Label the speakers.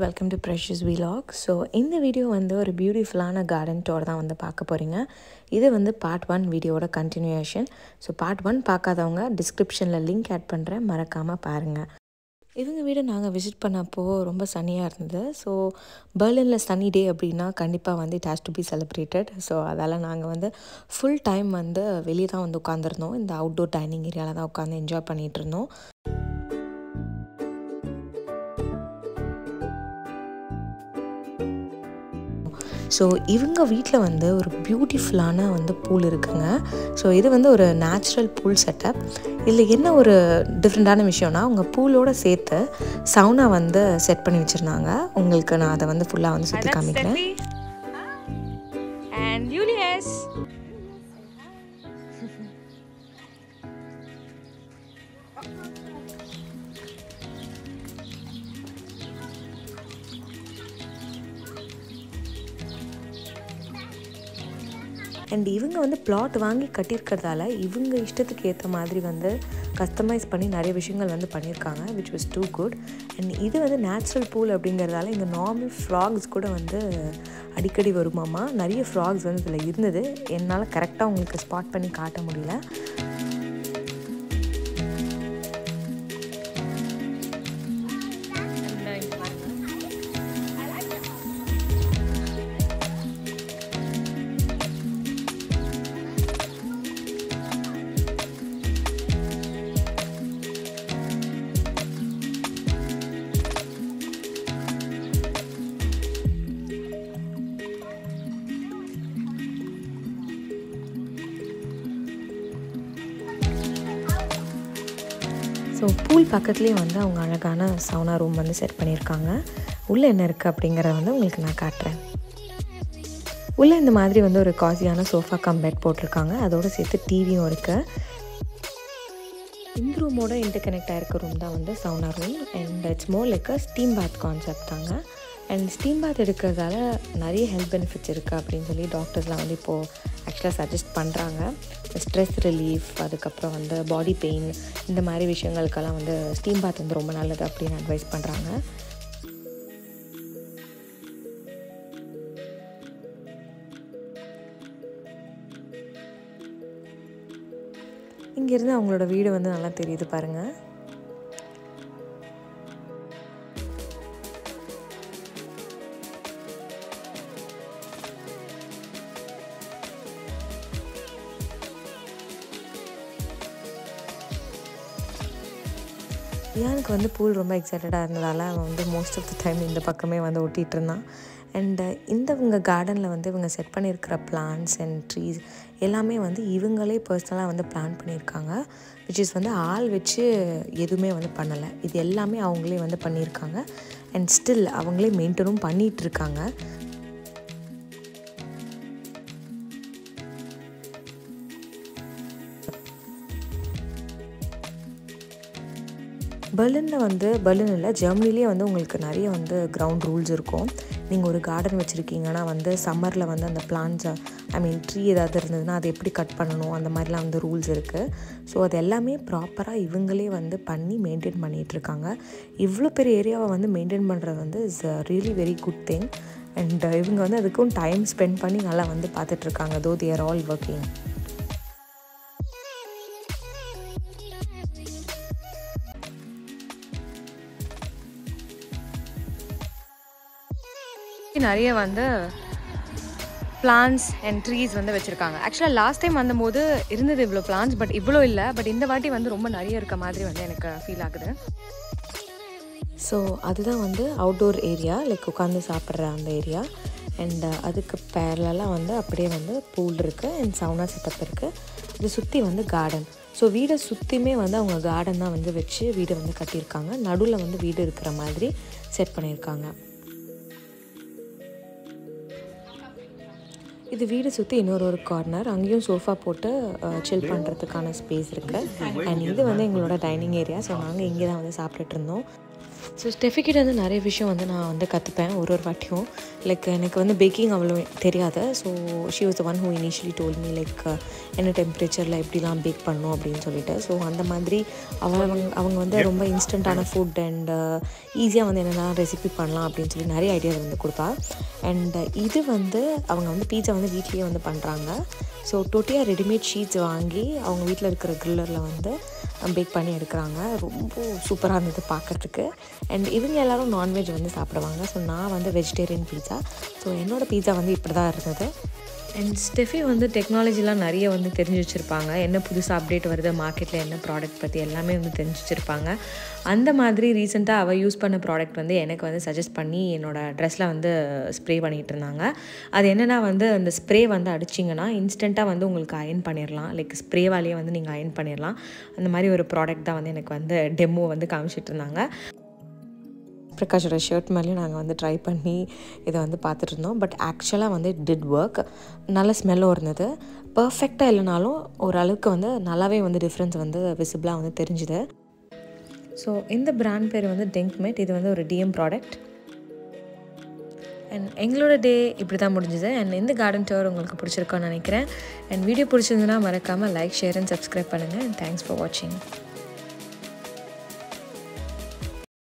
Speaker 1: Welcome to precious vlog so இந்த video வந்து ஒரு பியூட்டிஃபுல்லான கார்டன் டோர் தான் வந்து பார்க்க போகிறீங்க இது வந்து பார்ட் ஒன் வீடியோட கண்டினியூஷன் ஸோ பார்ட் ஒன் பார்க்காதவங்க டிஸ்கிரிப்ஷனில் லிங்க் ஆட் பண்ணுறேன் மறக்காமல் பாருங்கள் இவங்க வீடு நாங்கள் விசிட் பண்ணப்போ ரொம்ப சன்னியாக இருந்தது ஸோ பெர்லினில் சன்னி டே அப்படின்னா கண்டிப்பாக வந்து it has to be celebrated so அதால் நாங்கள் வந்து ஃபுல் டைம் வந்து வெளியே தான் வந்து உட்காந்துருந்தோம் இந்த அவுட்டோர் டைனிங் ஏரியாவில் தான் உட்காந்து என்ஜாய் பண்ணிகிட்டு இருந்தோம் ஸோ இவங்க வீட்டில் வந்து ஒரு பியூட்டிஃபுல்லான வந்து பூல் இருக்குங்க ஸோ இது வந்து ஒரு நேச்சுரல் பூல் செட்டப் இதில் என்ன ஒரு டிஃப்ரெண்ட்டான விஷயம்னா உங்கள் பூலோடு சேர்த்து சவுனா வந்து செட் பண்ணி வச்சுருந்தாங்க உங்களுக்கு நான் அதை வந்து ஃபுல்லாக வந்து சுற்றி காமிக்கிறேன்
Speaker 2: And Julius.
Speaker 1: அண்ட் இவங்க வந்து பிளாட் வாங்கி கட்டியிருக்கிறதால இவங்க இஷ்டத்துக்கு ஏற்ற மாதிரி வந்து கஸ்டமைஸ் பண்ணி நிறைய விஷயங்கள் வந்து பண்ணியிருக்காங்க which was too good and இது வந்து நேச்சுரல் பூல் அப்படிங்கிறதால இங்கே நார்மல் ஃப்ராக்ஸ் கூட வந்து அடிக்கடி வருமாமா நிறைய ஃப்ராக்ஸ் வந்து இதில் இருந்தது என்னால் கரெக்டாக உங்களுக்கு ஸ்பாட் பண்ணி காட்ட முடியல ஸோ பூல் பக்கத்துலேயே வந்து அவங்க அழகான சவுனா ரூம் வந்து செட் பண்ணியிருக்காங்க உள்ளே என்ன இருக்குது அப்படிங்கிறத வந்து உங்களுக்கு நான் காட்டுறேன் உள்ளே இந்த மாதிரி வந்து ஒரு காசியான சோஃபா கம் பெட் போட்டிருக்காங்க அதோடு சேர்த்து டிவியும் இருக்குது இந்த ரூமோட இன்டர் கனெக்ட் ஆகிருக்க ரூம் தான் வந்து sauna room and it's more like a steam bath concept தாங்க அண்ட் ஸ்டீம் பாத் எடுக்கிறதால நிறைய ஹெல்த் பெனிஃபிட்ஸ் இருக்குது அப்படின்னு சொல்லி டாக்டர்ஸ்லாம் வந்து இப்போது ஆக்சுவலாக சஜஸ்ட் பண்ணுறாங்க ஸ்ட்ரெஸ் ரிலீஃப் அதுக்கப்புறம் வந்து பாடி பெயின் இந்த மாதிரி விஷயங்களுக்கெல்லாம் வந்து ஸ்டீம் பாத் வந்து ரொம்ப நல்லது அப்படின்னு அட்வைஸ் பண்ணுறாங்க இங்கேருந்து அவங்களோட வீடு வந்து நல்லா தெரியுது பாருங்கள் ரியானுக்கு வந்து பூல் ரொம்ப எக்ஸைட்டடாக இருந்ததால் அவன் வந்து மோஸ்ட் ஆஃப் த டைம் இந்த பக்கமே வந்து ஒட்டிகிட்டு இருந்தான் அண்டு இந்த இவங்க கார்டனில் வந்து இவங்க செட் பண்ணியிருக்கிற பிளான்ஸ் அண்ட் ட்ரீஸ் எல்லாமே வந்து இவங்களே பர்சனலாக வந்து பிளான் பண்ணியிருக்காங்க விச் இஸ் வந்து ஆள் வச்சு எதுவுமே வந்து பண்ணலை இது எல்லாமே அவங்களே வந்து பண்ணியிருக்காங்க அண்ட் ஸ்டில் அவங்களே மெயின்டனும் பண்ணிகிட்டு இருக்காங்க பெர்லினில் வந்து பெர்லினில் ஜெர்மனிலே வந்து உங்களுக்கு நிறைய வந்து கிரவுண்ட் ரூல்ஸ் இருக்கும் நீங்கள் ஒரு கார்டன் வச்சுருக்கீங்கன்னா வந்து சம்மரில் வந்து அந்த பிளான்ஸ் ஐ மீன் ட்ரீ ஏதாவது இருந்ததுன்னா அதை எப்படி கட் பண்ணணும் அந்த மாதிரிலாம் வந்து ரூல்ஸ் இருக்குது ஸோ அது எல்லாமே ப்ராப்பராக இவங்களே வந்து பண்ணி மெயின்டைன் பண்ணிகிட்ருக்காங்க இவ்வளோ பெரிய ஏரியாவை வந்து மெயின்டைன் பண்ணுறது வந்து is really very good thing and இவங்க வந்து அதுக்கும் டைம் ஸ்பெண்ட் பண்ணி நல்லா வந்து பார்த்துட்ருக்காங்க தோ தேர் ஆல் ஒர்க்கிங்
Speaker 2: நிறைய வந்து பிளான்ஸ் அண்ட் ட்ரீஸ் வந்து வச்சுருக்காங்க ஆக்சுவலாக லாஸ்ட் டைம் வந்தபோது இருந்தது இவ்வளோ பிளான்ஸ் பட் இவ்வளோ இல்லை பட் இந்த வாட்டி வந்து ரொம்ப நிறைய இருக்க மாதிரி வந்து எனக்கு ஃபீல் ஆகுது
Speaker 1: ஸோ அதுதான் வந்து அவுட்டோர் ஏரியா லைக் உட்காந்து சாப்பிட்ற அந்த ஏரியா அண்ட் அதுக்கு பேரலாம் வந்து அப்படியே வந்து பூல் இருக்குது அண்ட் சவுனா செட்டப் இருக்குது இது சுற்றி வந்து கார்டன் ஸோ வீடை சுற்றியுமே வந்து அவங்க கார்டன் தான் வந்து வச்சு வீடை வந்து கட்டியிருக்காங்க நடுவில் வந்து வீடு இருக்கிற மாதிரி செட் பண்ணியிருக்காங்க இது வீடு சுற்றி இன்னொரு ஒரு கார்னர் அங்கேயும் சோஃபா போட்டு சில் பண்ணுறதுக்கான ஸ்பேஸ் இருக்குது அண்ட் இது வந்து எங்களோட டைனிங் ஏரியா ஸோ நாங்கள் இங்கே தான் வந்து சாப்பிட்டுட்டு இருந்தோம் ஸோ ஸ்டெஃபிக்கிட்ட வந்து நிறைய விஷயம் வந்து நான் வந்து கற்றுப்பேன் ஒரு ஒரு வாட்டியும் லைக் எனக்கு வந்து பேக்கிங் அவ்வளோ தெரியாது so she was the one who initially told me like என்ன டெம்பரேச்சரில் எப்படிலாம் பேக் பண்ணும் அப்படின்னு சொல்லிட்டு ஸோ அந்த மாதிரி அவங்க அவங்க வந்து ரொம்ப இன்ஸ்டண்ட்டான ஃபுட் அண்ட் ஈஸியாக வந்து என்னென்ன ரெசிபி பண்ணலாம் அப்படின்னு சொல்லி நிறைய ஐடியா வந்து கொடுப்பா அண்ட் இது வந்து அவங்க வந்து பீட்சா வந்து வீட்லேயே வந்து பண்ணுறாங்க ஸோ டொட்டியாக ரெடிமேட் ஷீட்ஸ் வாங்கி அவங்க வீட்டில் இருக்கிற க்ரில்லரில் வந்து பேக் பண்ணி எடுக்கிறாங்க ரொம்ப சூப்பராக இருந்தது பார்க்குறதுக்கு அண்ட் இவங்க எல்லோரும் நான்வெஜ் வந்து சாப்பிடுவாங்க ஸோ நான் வந்து வெஜிடேரியன் பீட்சா ஸோ என்னோடய பீட்சா வந்து இப்படி தான் இருந்தது அண்ட் ஸ்டெஃபி வந்து டெக்னாலஜிலாம் நிறைய வந்து தெரிஞ்சு வச்சுருப்பாங்க என்ன புதுசாக அப்டேட் வருது மார்க்கெட்டில் என்ன ப்ராடக்ட் பற்றி எல்லாமே வந்து தெரிஞ்சு வச்சுருப்பாங்க அந்த மாதிரி ரீசெண்டாக அவள் யூஸ் பண்ண ப்ராடக்ட் வந்து எனக்கு வந்து சஜஸ்ட் பண்ணி என்னோடய ட்ரெஸ்ஸில் வந்து ஸ்ப்ரே பண்ணிகிட்டு இருந்தாங்க அது என்னென்னா வந்து அந்த ஸ்ப்ரே வந்து அடிச்சிங்கன்னா இன்ஸ்டண்ட்டாக வந்து உங்களுக்கு அயன் பண்ணிடலாம் லைக் ஸ்ப்ரேவாலேயே வந்து நீங்கள் அயன் பண்ணிடலாம் அந்த மாதிரி ஒரு ப்ராடக்ட் தான் வந்து எனக்கு வந்து டெமோ வந்து காமிச்சிட்டு இருந்தாங்க பிரகாஷோட ஷர்ட் மேலேயும் நாங்கள் வந்து ட்ரை பண்ணி இதை வந்து பார்த்துட்டு இருந்தோம் பட் ஆக்சுவலாக வந்து டிட் ஒர்க் நல்ல ஸ்மெல்லும் இருந்தது பர்ஃபெக்டாக இல்லைனாலும் ஓரளவுக்கு வந்து நல்லாவே வந்து டிஃப்ரென்ஸ் வந்து விசிபிளாக வந்து தெரிஞ்சுது ஸோ இந்த பிராண்ட் பேர் வந்து டெங்க்மேட் இது வந்து ஒரு டிஎம் ப்ராடக்ட் அண்ட் எங்களோட டே இப்படி தான் முடிஞ்சுது அண்ட் இந்த கார்டன் டோர் உங்களுக்கு பிடிச்சிருக்கோன்னு நினைக்கிறேன் அண்ட் வீடியோ பிடிச்சிருந்துன்னா மறக்காமல் லைக் ஷேர் அண்ட் சப்ஸ்கிரைப் பண்ணுங்கள் அண்ட் தேங்க்ஸ் ஃபார் வாட்சிங்